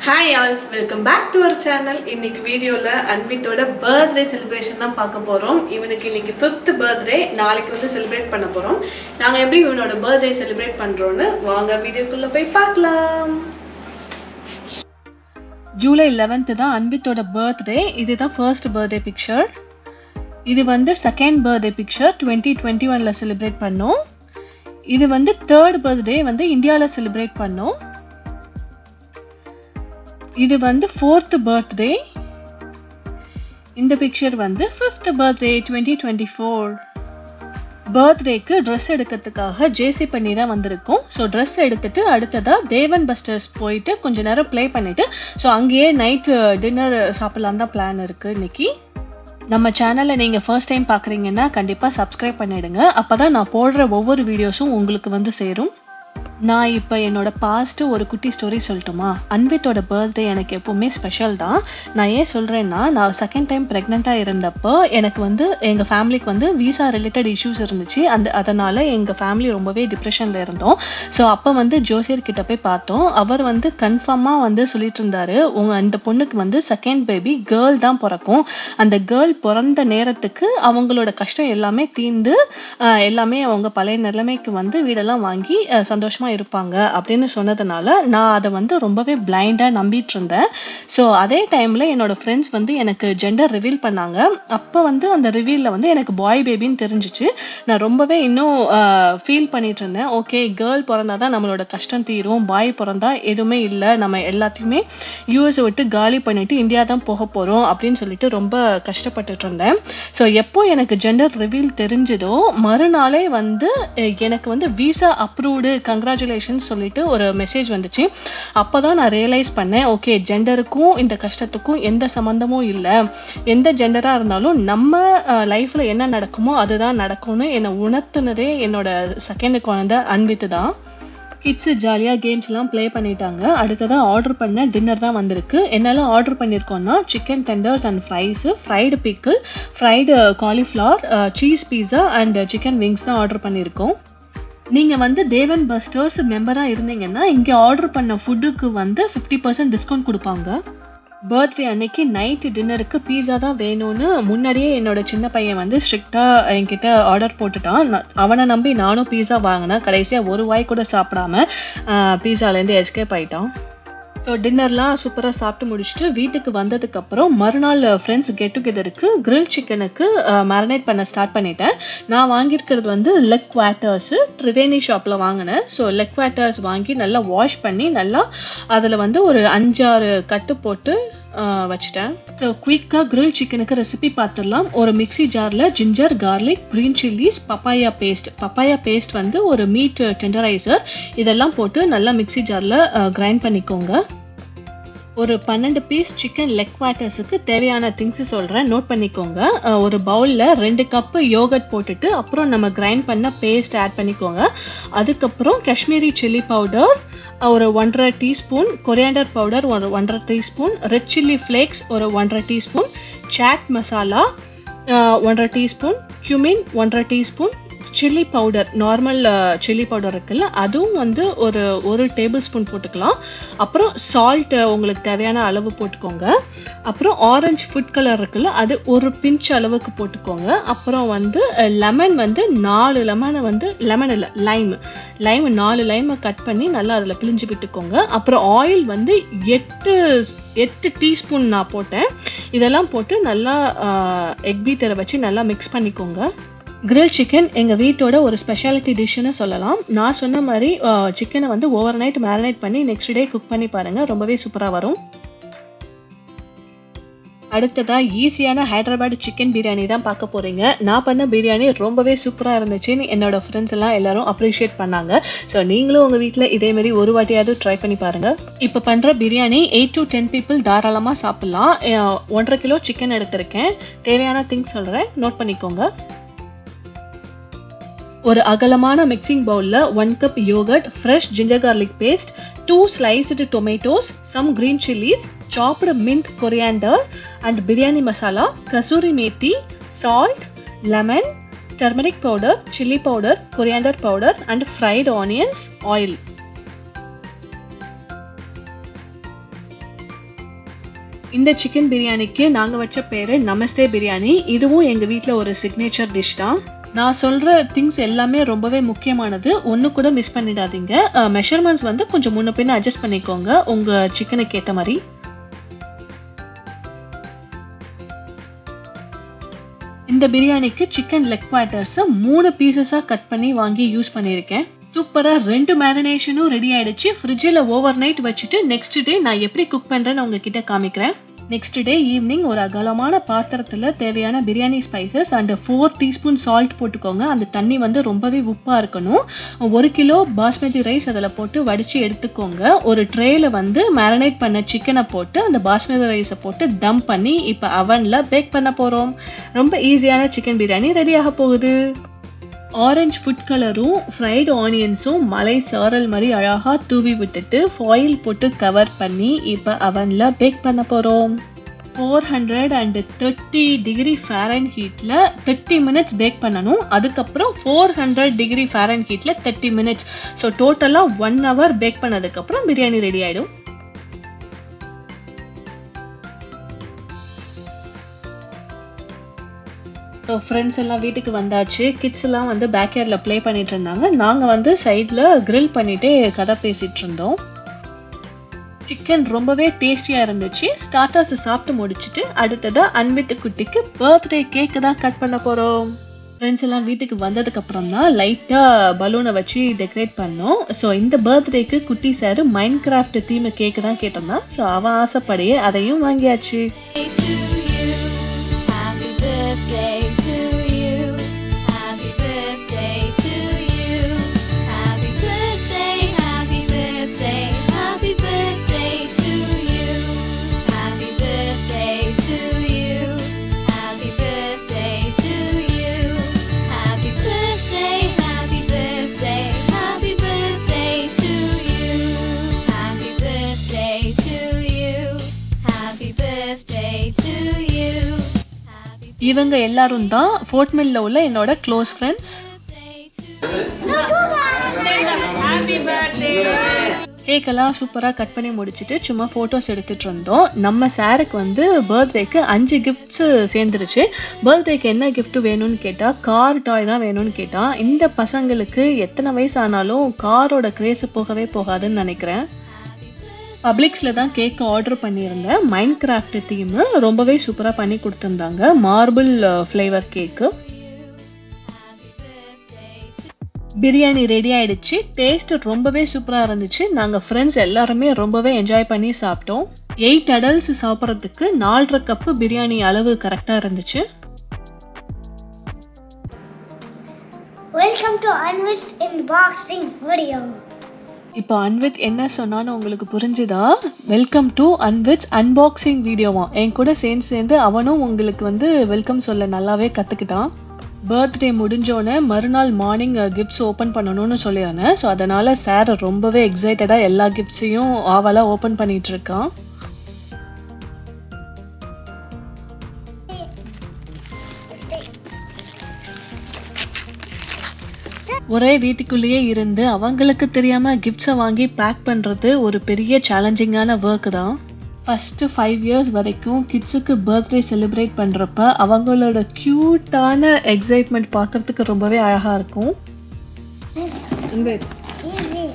Hi all welcome back to our channel இன்னைக்கு வீடியோவில் அன்வித்தோட birthday celebration தான் பார்க்க போகிறோம் இவனுக்கு இன்னைக்கு ஃபிஃப்த் பர்த்டே நாளைக்கு வந்து செலிப்ரேட் பண்ண போகிறோம் நாங்கள் எப்படி இவனோட பர்த்டே செலிப்ரேட் பண்ணுறோன்னு வாங்க வீடியோக்குள்ளே போய் பார்க்கலாம் ஜூலை 11th தான் அன்வித்தோட பர்த்டே இதுதான் ஃபர்ஸ்ட் பர்த்டே பிக்சர் இது வந்து second birthday picture twenty twenty ஒனில் செலிப்ரேட் பண்ணோம் இது வந்து தேர்ட் பர்த்டே வந்து இந்தியாவில் செலிப்ரேட் பண்ணோம் இது வந்து ஃபோர்த் பர்த்டே இந்த பிக்சர் வந்து fifth birthday twenty twenty four பர்த்டேக்கு ட்ரெஸ் எடுக்கிறதுக்காக ஜேசி பண்ணி தான் வந்திருக்கோம் ஸோ ட்ரெஸ் எடுத்துட்டு அடுத்ததா தேவன் பஸ்டர்ஸ் போயிட்டு கொஞ்ச நேரம் ப்ளே பண்ணிட்டு ஸோ அங்கேயே நைட்டு டின்னர் சாப்பிடலாம் தான் பிளான் இருக்கு இன்னைக்கு நம்ம சேனலை நீங்கள் ஃபர்ஸ்ட் டைம் பார்க்குறீங்கன்னா கண்டிப்பாக சப்ஸ்கிரைப் பண்ணிடுங்க அப்போ தான் நான் போடுற ஒவ்வொரு வீடியோஸும் உங்களுக்கு வந்து சேரும் நான் இப்போ என்னோட பாஸ்ட்டு ஒரு குட்டி ஸ்டோரி சொல்லட்டுமா அன்வித்தோட பர்த்டே எனக்கு எப்போவுமே ஸ்பெஷல் தான் நான் ஏன் சொல்கிறேன்னா நான் செகண்ட் டைம் ப்ரெக்னெண்ட்டாக இருந்தப்போ எனக்கு வந்து எங்கள் ஃபேமிலிக்கு வந்து விசா ரிலேட்டட் இஷ்யூஸ் இருந்துச்சு அந்த அதனால் எங்கள் ஃபேமிலி ரொம்பவே டிப்ரெஷனில் இருந்தோம் ஸோ அப்போ வந்து ஜோசியர் கிட்ட போய் பார்த்தோம் அவர் வந்து கன்ஃபார்மாக வந்து சொல்லிட்டு இருந்தாரு உங்கள் அந்த பொண்ணுக்கு வந்து செகண்ட் பேபி கேர்ள் தான் பிறக்கும் அந்த கேர்ள் பிறந்த நேரத்துக்கு அவங்களோட கஷ்டம் எல்லாமே தீர்ந்து ஆஹ், எல்லாமே அவங்க பழைய நிலைமைக்கு வந்து வீடெல்லாம் வாங்கி ஆஹ், சந்தோஷமா இருப்பாங்க அப்படின்னு சொன்னதுனால நான் அதை வந்து ரொம்பவே பிளைண்டா நம்பிட்டு இருந்தேன் ஸோ அதே டைம்ல என்னோட ஃப்ரெண்ட்ஸ் வந்து எனக்கு ஜெண்டர் ரிவீல் பண்ணாங்க அப்போ வந்து அந்த ரிவீல்ல வந்து எனக்கு பாய் பேபின்னு தெரிஞ்சிச்சு நான் ரொம்பவே இன்னும் ஃபீல் பண்ணிட்டு இருந்தேன் ஓகே கேர்ள் பிறந்தாதான் நம்மளோட கஷ்டம் தீரும் பாய் பிறந்தா எதுவுமே இல்லை நம்ம எல்லாத்தையுமே யூஎஸ் விட்டு காலி பண்ணிட்டு இந்தியா தான் போக போறோம் அப்படின்னு சொல்லிட்டு ரொம்ப கஷ்டப்பட்டுட்டு இருந்தேன் ஸோ எப்போ எனக்கு ஜெண்டர் ரிவீல் தெரிஞ்சதோ மறுநாளே வந்து அஹ், எனக்கு வந்து விசா அப்ரூவ்டு கங்க்ராச்சுலேஷன்ஸ் சொல்லிட்டு ஒரு மெசேஜ் வந்துச்சு அப்போதான் நான் ரியலைஸ் பண்ணேன் ஓகே ஜெண்டருக்கும் இந்த கஷ்டத்துக்கும் எந்த சம்மந்தமும் இல்லை எந்த ஜெண்டராக இருந்தாலும் நம்ம லைஃப்பில் என்ன நடக்குமோ அதுதான் நடக்கும்னு என்னை உணர்த்துனதே என்னோட செகண்ட் குழந்தை அன்வித்து தான் கிட்ஸு ஜாலியாக கேம்ஸ்லாம் ப்ளே பண்ணிட்டாங்க அடுத்ததாக ஆர்டர் பண்ண டின்னர் தான் வந்திருக்கு என்னால் ஆர்டர் பண்ணியிருக்கோன்னா chicken tenders and fries fried pickle fried cauliflower cheese pizza and chicken wings தான் ஆர்டர் பண்ணியிருக்கோம் நீங்கள் வந்து தேவன் பஸ்டர்ஸ் மெம்பராக இருந்தீங்கன்னா இங்கே ஆர்டர் பண்ண ஃபுட்டுக்கு வந்து ஃபிஃப்டி பர்சன்ட் டிஸ்கவுண்ட் கொடுப்பாங்க பர்த்டே அன்னைக்கு நைட்டு டின்னருக்கு பீஸா தான் வேணும்னு முன்னாடியே என்னோட சின்ன பையன் வந்து ஸ்ட்ரிக்டாக என்கிட்ட ஆர்டர் போட்டுட்டான் நான் அவனை நம்பி நானும் பீஸா வாங்கினேன் கடைசியாக ஒரு வாய் கூட சாப்பிடாம பீஸாலேருந்து எஸ்கேப் ஆயிட்டான் ஸோ டின்னர்லாம் சூப்பராக சாப்பிட்டு முடிச்சுட்டு வீட்டுக்கு வந்ததுக்கப்புறம் மறுநாள் ஃப்ரெண்ட்ஸ் கெட் டுகெதருக்கு grill சிக்கனுக்கு மேரினேட் பண்ண ஸ்டார்ட் பண்ணிட்டேன் நான் வாங்கியிருக்கிறது வந்து லெக் குவாட்டர்ஸு த்ரிவேணி ஷாப்பில் வாங்கினேன் ஸோ லெக் குவாட்டர்ஸ் வாங்கி நல்லா வாஷ் பண்ணி நல்லா அதில் வந்து ஒரு அஞ்சாறு கட்டு போட்டு ஆஹ், வச்சுட்டேன் ஸோ குயிக்காக grill சிக்கனுக்கு ரெசிபி பார்த்துடலாம் ஒரு மிக்ஸி ஜாரில் ginger garlic green chillies papaya paste papaya paste வந்து ஒரு மீட் டெண்டரைசர் இதெல்லாம் போட்டு நல்லா மிக்ஸி ஜாரில் கிரைண்ட் பண்ணிக்கோங்க ஒரு பன்னெண்டு பீஸ் சிக்கன் லெக் குவாட்டர்ஸுக்கு தேவையான திங்ஸ் சொல்கிறேன் நோட் பண்ணிக்கோங்க அஹ் ஒரு பவுலில் ரெண்டு கப்பு யோகட் போட்டுட்டு அப்புறம் நம்ம கிரைண்ட் பண்ண பேஸ்ட் ஆட் பண்ணிக்கோங்க அதுக்கப்புறம் காஷ்மீரி சில்லி பவுடர் ஒரு ஒன்றரை டீஸ்பூன் கொரியாண்டர் பவுடர் ஒரு ஒன்றரை டீஸ்பூன் ரெட் சில்லி ஃப்ளேக்ஸ் ஒரு ஒன்றரை டீஸ்பூன் சாட் மசாலா அஹ் ஒன்றரை டீஸ்பூன் cumin ஒன்றரை teaspoon chilli powder normal chilli powder இருக்குல்ல அதுவும் வந்து ஒரு ஒரு டேபிள் ஸ்பூன் போட்டுக்கலாம் அப்புறம் சால்ட் உங்களுக்கு தேவையான அளவு போட்டுக்கோங்க அப்புறம் ஆரஞ்சு ஃபுட் கலர் இருக்குல்ல அது ஒரு பிஞ்ச் அளவுக்கு போட்டுக்கோங்க அப்புறம் வந்து லெமன் வந்து நாலு லெமனை வந்து லெமன் இல்லை லைம் லைம் நாலு லைமை கட் பண்ணி நல்லா அதில் பிழிஞ்சு விட்டுக்கோங்க அப்புறம் ஆயில் வந்து எட்டு எட்டு டீஸ்பூன் நான் போட்டேன் இதெல்லாம் போட்டு நல்லா எக் பீட்டரை வச்சு நல்லா மிக்ஸ் பண்ணிக்கோங்க grill சிக்கன் எங்கள் வீட்டோட ஒரு ஸ்பெஷாலிட்டி டிஷ்ஷுன்னு சொல்லலாம் நான் சொன்ன மாதிரி சிக்கனை வந்து ஓவர் நைட் மேரினேட் பண்ணி நெக்ஸ்ட் டே குக் பண்ணி பாருங்கள் ரொம்பவே சூப்பராக வரும் அடுத்ததா ஈஸியான ஹைதராபாத் சிக்கன் பிரியாணி தான் பார்க்க போறீங்க நான் பண்ண பிரியாணி ரொம்பவே சூப்பராக இருந்துச்சுன்னு என்னோட ஃப்ரெண்ட்ஸ் எல்லாம் எல்லாரும் அப்ரிஷியேட் பண்ணாங்க ஸோ நீங்களும் உங்கள் வீட்டில் இதே மாதிரி ஒரு வாட்டியாவது ட்ரை பண்ணி பாருங்க இப்போ பண்ணுற biryani eight to ten people தாராளமாக சாப்பிட்லாம் அஹ் ஒன்றரை கிலோ சிக்கன் எடுத்திருக்கேன் தேவையான திங்ஸ் சொல்கிறேன் நோட் பண்ணிக்கோங்க ஒரு அகலமான மிக்சிங் பவுலில் one cup yogurt fresh ginger garlic paste two sliced tomatoes some green chilies chopped mint coriander and biryani masala kasuri methi salt lemon turmeric powder chili powder coriander powder and fried onions oil இந்த chicken பிரியாணிக்கு நாங்கள் வச்ச பேர் நமஸ்தே பிரியாணி இதுவும் எங்கள் வீட்டில் ஒரு signature dish தான் நான் சொல்கிற திங்ஸ் எல்லாமே ரொம்பவே முக்கியமானது ஒன்று கூட மிஸ் பண்ணிடாதீங்க மெஷர்மெண்ட்ஸ் வந்து கொஞ்சம் முன்ன பின்ன அட்ஜஸ்ட் பண்ணிக்கோங்க உங்கள் சிக்கனுக்கு ஏற்ற மாதிரி இந்த பிரியாணிக்கு சிக்கன் லெக் குவார்ட்டர்ஸை மூணு பீசஸாக கட் பண்ணி வாங்கி யூஸ் பண்ணியிருக்கேன் சூப்பராக ரெண்டு மேரினேஷனும் ரெடி ஆயிடுச்சு ஃப்ரிட்ஜில் ஓவர் நைட் வச்சுட்டு நெக்ஸ்ட் டே நான் எப்படி குக் பண்ணுறேன்னு உங்ககிட்ட காமிக்கிறேன் நெக்ஸ்ட் டே ஈவினிங் ஒரு அகலமான பாத்திரத்தில் தேவையான biryani spices and four teaspoon salt போட்டுக்கோங்க அந்த தண்ணி வந்து ரொம்பவே உப்பாக இருக்கணும் ஒரு கிலோ பாஸ்மதி ரைஸ் அதில் போட்டு வடித்து எடுத்துக்கோங்க ஒரு ட்ரேயில் வந்து மேரினேட் பண்ண சிக்கனை போட்டு அந்த பாஸ்மதி ரைஸை போட்டு தம் பண்ணி இப்போ அவனில் பேக் பண்ண போகிறோம் ரொம்ப ஈஸியான சிக்கன் பிரியாணி ரெடியாக போகுது ஆரஞ்சு ஃபுட் கலரும் ஃப்ரைடு ஆனியன்ஸும் மலை சாரல் மாதிரி அழகாக தூவி விட்டுட்டு ஃபாயில் போட்டு கவர் பண்ணி இப்போ அவனில் பேக் பண்ண போகிறோம் four hundred and thirty degree ஃபேரன் ஹீட்டில் தேர்ட்டி மினிட்ஸ் பேக் பண்ணணும் அதுக்கப்புறம் ஃபோர் ஹண்ட்ரட் டிகிரி ஃபேரன் ஹீட்டில் தேர்ட்டி மினிட்ஸ் ஸோ டோட்டலாக ஒன் ஹவர் பேக் பண்ணதுக்கப்புறம் பிரியாணி ரெடி ஆகிடும் ஸோ ஃப்ரெண்ட்ஸ் எல்லாம் வீட்டுக்கு வந்தாச்சு கிட்ஸ் எல்லாம் வந்து பேக்யார்டில் ப்ளே பண்ணிட்டு இருந்தாங்க நாங்கள் வந்து சைடில் grill பண்ணிட்டே கதை பேசிட்டு இருந்தோம் சிக்கன் ரொம்பவே டேஸ்டியாக இருந்துச்சு ஸ்டார்டர்ஸ் சாப்பிட்டு முடிச்சுட்டு அடுத்ததாக அன்வித்து குட்டிக்கு பர்த்டே கேக்கு தான் கட் பண்ண போகிறோம் ஃப்ரெண்ட்ஸ் எல்லாம் வீட்டுக்கு வந்ததுக்கு அப்புறம் தான் லைட்டாக பலூனை வச்சு டெக்கரேட் பண்ணோம் ஸோ இந்த பர்த்டேக்கு குட்டி sir Minecraft theme cake தான் கேட்டிருந்தான் ஸோ அவன் ஆசைப்படியே அதையும் வாங்கியாச்சு to you. Happy birthday to you. Happy birthday, happy birthday, happy birthday to you. Happy birthday to you. Happy birthday to you. Happy birthday, happy birthday, happy birthday to you. Happy birthday to you. Happy birthday to you. Happy இவங்க எல்லாரும் தான் fort மில்ல உள்ள என்னோட close friends கேக்கெல்லாம் சூப்பராக cut பண்ணி முடிச்சுட்டு சும்மா ஃபோட்டோஸ் எடுத்துட்டு இருந்தோம் நம்ம சாருக்கு வந்து பர்த்டேக்கு அஞ்சு கிஃப்ட்ஸ் சேர்ந்துருச்சு பர்த்டேக்கு என்ன gift வேணும்னு கேட்டால் கார் டாய் தான் வேணும்னு கேட்டான் இந்த பசங்களுக்கு எத்தனை வயசு ஆனாலும் காரோட கிரேஸ் போகவே போகாதுன்னு நினைக்கிறேன் பப்ளிக்ஸில் தான் கேக் ஆர்டர் பண்ணியிருந்தேன் மைண்ட் கிராஃப்ட் தீம் ரொம்பவே சூப்பராக பண்ணி கொடுத்துருந்தாங்க marble flavour cake biryani ready ஆயிடுச்சு டேஸ்ட் ரொம்பவே சூப்பராக இருந்துச்சு நாங்கள் ஃப்ரெண்ட்ஸ் எல்லாருமே ரொம்பவே என்ஜாய் பண்ணி சாப்பிட்டோம் எயிட் அடல்ட்ஸ் சாப்பிட்றதுக்கு நாலரை கப்பு பிரியாணி அளவு கரெக்டாக இருந்துச்சு Welcome to Unwit's Unboxing video. இப்போ அன்வித் என்ன சொன்னான்னு உங்களுக்கு புரிஞ்சுதா வெல்கம் டு அன்வித்ஸ் அன்பாக்சிங் வீடியோவாம் என் கூட சேர்ந்து சேர்ந்து அவனும் உங்களுக்கு வந்து வெல்கம் சொல்ல நல்லாவே கற்றுக்கிட்டான் பர்த்டே முடிஞ்சோடனே மறுநாள் மார்னிங் கிஃப்ட்ஸ் ஓப்பன் பண்ணணும்னு சொல்லியிருந்தேன் ஸோ அதனால் சார் ரொம்பவே எக்ஸைட்டடாக எல்லா கிஃப்ட்ஸையும் ஆவலாக ஓப்பன் பண்ணிட்டு இருக்கான் ஒரே வீட்டுக்குள்ளேயே இருந்து அவங்களுக்கு தெரியாம கிஃப்ட்ஸை வாங்கி பேக் பண்றது ஒரு பெரிய சேலஞ்சிங்கான ஒர்க் தான் ஃபஸ்ட்டு ஃபைவ் இயர்ஸ் வரைக்கும் கிட்ஸுக்கு பர்த்டே செலிப்ரேட் பண்ணுறப்ப அவங்களோட க்யூட்டான எக்ஸைட்மெண்ட் பார்க்கறதுக்கு ரொம்பவே அழகாக இருக்கும் Easy.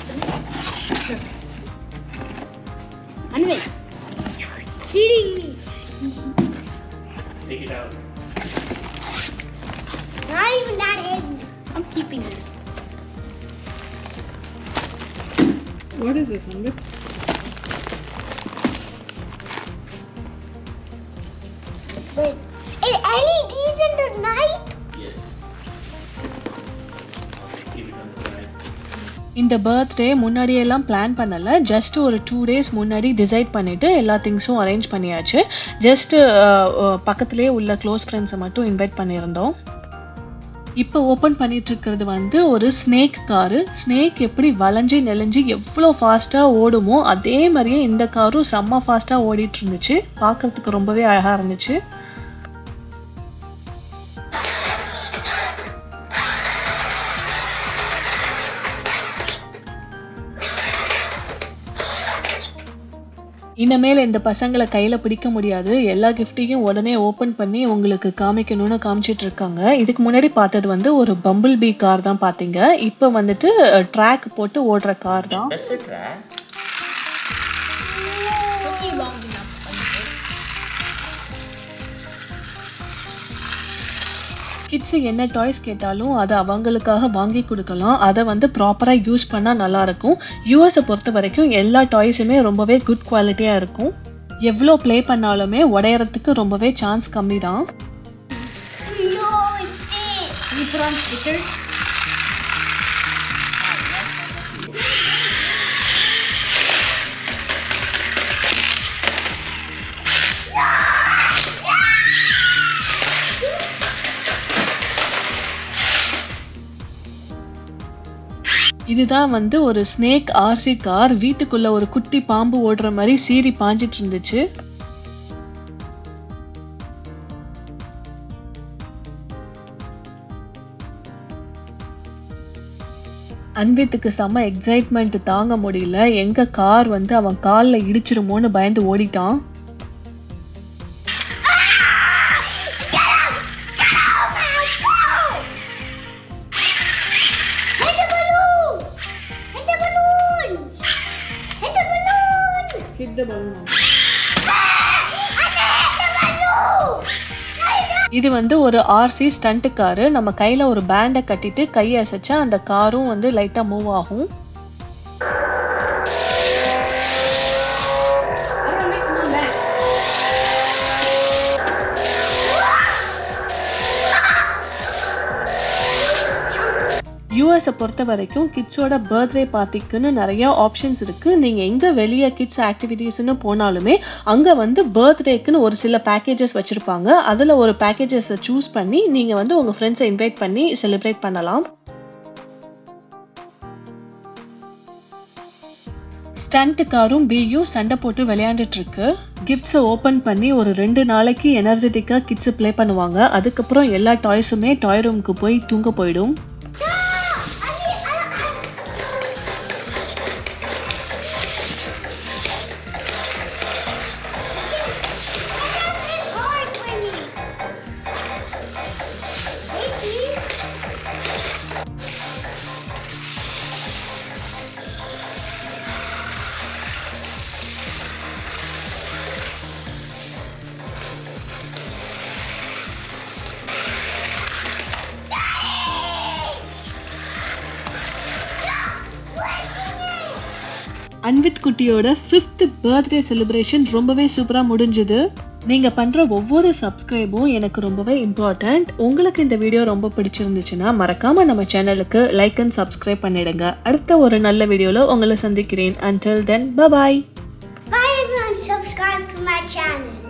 அன்வை Cheating me. Take it out. Not even that heavy. I'm keeping this. What is this வந்து Wait. It LEDs in the night? Yes. Keep it on the side. இந்த பர்த்டே முன்னாடியெல்லாம் பிளான் பண்ணலை just ஒரு two days முன்னாடி decide பண்ணிவிட்டு எல்லா திங்ஸும் arrange பண்ணியாச்சு just பக்கத்துலேயே உள்ள க்ளோஸ் ஃப்ரெண்ட்ஸை மட்டும் இன்வைட் பண்ணியிருந்தோம் இப்போ ஓப்பன் பண்ணிட்டு இருக்கிறது வந்து ஒரு ஸ்னேக் காரு ஸ்னேக் எப்படி வளைஞ்சு நெளிஞ்சு எவ்வளோ ஃபாஸ்ட்டாக ஓடுமோ அதே மாதிரியே இந்த காரும் செம்ம ஃபாஸ்ட்டாக ஓடிட்டு இருந்துச்சு பார்க்கறதுக்கு ரொம்பவே அழகாக இருந்துச்சு இனிமேல் இந்த பசங்களை கையில பிடிக்க முடியாது எல்லா கிஃப்ட்டையும் உடனே ஓபன் பண்ணி உங்களுக்கு காமிக்கணும்னு காமிச்சிட்டு இருக்காங்க இதுக்கு முன்னாடி பார்த்தது வந்து ஒரு பம்பிள் பி கார் தான் பாத்தீங்க இப்போ வந்துட்டு ட்ராக் போட்டு ஓடுற கார் தான் ட்ரெஸ் எட்டுற கிட்ஸ் என்ன டாய்ஸ் கேட்டாலும் அதை அவங்களுக்காக வாங்கி கொடுக்கலாம் அதை வந்து ப்ராப்பராக யூஸ் பண்ணால் நல்லா இருக்கும் யூஎஸை பொறுத்த வரைக்கும் எல்லா டாய்ஸுமே ரொம்பவே குட் குவாலிட்டியாக இருக்கும் எவ்வளோ ப்ளே பண்ணாலுமே உடையறதுக்கு ரொம்பவே சான்ஸ் கம்மி தான் No, it's it. Can you put on stickers? இதுதான் வந்து ஒரு ஸ்னேக் ஆர்சி கார் வீட்டுக்குள்ள ஒரு குட்டி பாம்பு ஓடுற மாதிரி சீறி பாஞ்சிட்டு இருந்துச்சு அன்வித்துக்கு செம்ம எக்ஸைட்மெண்ட் தாங்க முடியல எங்க கார் வந்து அவன் கால்ல இடிச்சிருமோன்னு பயந்து ஓடிட்டான் Hit the balloon! Hit the balloon! Hit the balloon! Hit the balloon. இது வந்து ஒரு ஆர்சி ஸ்டண்ட் காரு நம்ம கையில ஒரு பேண்டை கட்டிட்டு கையை அசைச்சா அந்த காரும் வந்து லைட்டா மூவ் ஆகும் யூஎஸை பொறுத்த வரைக்கும் கிட்ஸோட பர்த்டே பார்ட்டிக்குன்னு நிறைய ஆப்ஷன்ஸ் இருக்கு நீங்க எங்க வெளியே கிட்ஸ் ஆக்டிவிட்டீஸ்னு போனாலுமே அங்க வந்து பர்த்டேக்குன்னு ஒரு சில பேக்கேஜஸ் வச்சிருப்பாங்க அதுல ஒரு பேக்கேஜஸை சூஸ் பண்ணி நீங்க வந்து உங்க ஃப்ரெண்ட்ஸை இன்வைட் பண்ணி செலிப்ரேட் பண்ணலாம் ஸ்டண்ட் காரும் பியும் சண்டை போட்டு விளையாண்டுட்டு இருக்கு கிஃப்ட்ஸை ஓப்பன் பண்ணி ஒரு ரெண்டு நாளைக்கு எனர்ஜெட்டிக்காக கிட்ஸ் ப்ளே பண்ணுவாங்க அதுக்கப்புறம் எல்லா டாய்ஸுமே டாய் ரூமுக்கு போய் தூங்க போயிடும் hard for me. Hey, please. அன்வித் குட்டியோட ஃபிஃப்த் பர்த்டே செலிப்ரேஷன் ரொம்பவே சூப்பராக முடிஞ்சுது நீங்கள் பண்ணுற ஒவ்வொரு சப்ஸ்கிரைபும் எனக்கு ரொம்பவே இம்பார்ட்டண்ட் உங்களுக்கு இந்த வீடியோ ரொம்ப பிடிச்சிருந்துச்சுன்னா மறக்காமல் நம்ம சேனலுக்கு லைக் அண்ட் சப்ஸ்கிரைப் பண்ணிடுங்க அடுத்த ஒரு நல்ல வீடியோவில் உங்களை சந்திக்கிறேன் until then bye bye Bye everyone, subscribe to my channel.